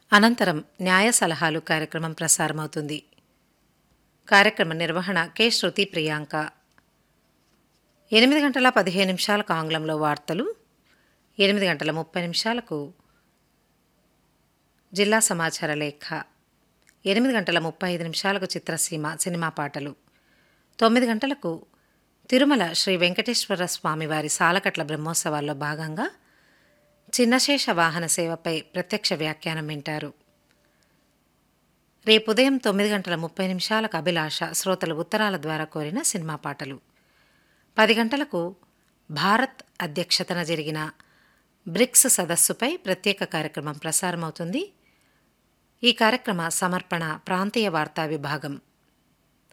అనంతరం న్యాయ సలహాలు కార్యక్రమం ప్రసారమవుతుంది కార్యక్రమ నిర్వహణ కె శృతి ప్రియాంక ఎనిమిది గంటల పదిహేను నిమిషాలకు ఆంగ్లంలో వార్తలు ఎనిమిది గంటల ముప్పై నిమిషాలకు జిల్లా సమాచార లేఖ ఎనిమిది గంటల ముప్పై ఐదు నిమిషాలకు చిత్రసీమ సినిమా పాటలు తొమ్మిది గంటలకు తిరుమల శ్రీ వెంకటేశ్వర స్వామివారి సాలకట్ల బ్రహ్మోత్సవాల్లో భాగంగా చిన్నశేష వాహన సేవపై ప్రత్యక్ష వ్యాఖ్యానం వింటారు రేపు ఉదయం తొమ్మిది గంటల ముప్పై నిమిషాలకు అభిలాష శ్రోతలు ఉత్తరాల ద్వారా కోరిన సినిమా పాటలు పది గంటలకు భారత్ అధ్యక్షతన జరిగిన బ్రిక్స్ సదస్సుపై ప్రత్యేక కార్యక్రమం ప్రసారమవుతుంది ఈ కార్యక్రమ సమర్పణ ప్రాంతీయ వార్తా విభాగం